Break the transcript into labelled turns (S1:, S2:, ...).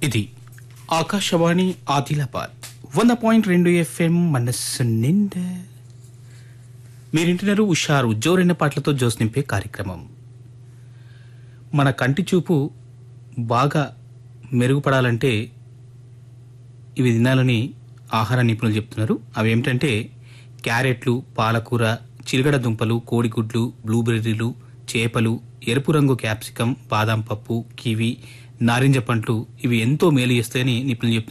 S1: ఇది ఆకాశవాణి ఆదిలాబాద్ వంద పాయింట్ రెండు ఎఫ్ఎం మనస్సు నిండా మీరింటున్నారు ఉషారు జోరైన పాటలతో జోస్ నింపే కార్యక్రమం మన కంటి చూపు బాగా మెరుగుపడాలంటే ఇవి తినాలని ఆహార నిపుణులు చెప్తున్నారు అవి ఏమిటంటే క్యారెట్లు పాలకూర చిలగడ దుంపలు కోడిగుడ్లు బ్లూబెర్రీలు చేపలు ఎరుపు రంగు క్యాప్సికం బాదాం పప్పు కివి నారింజ పండ్లు ఇవి ఎంతో మేలు చేస్తాయని నిపుణులు చెప్తున్నారు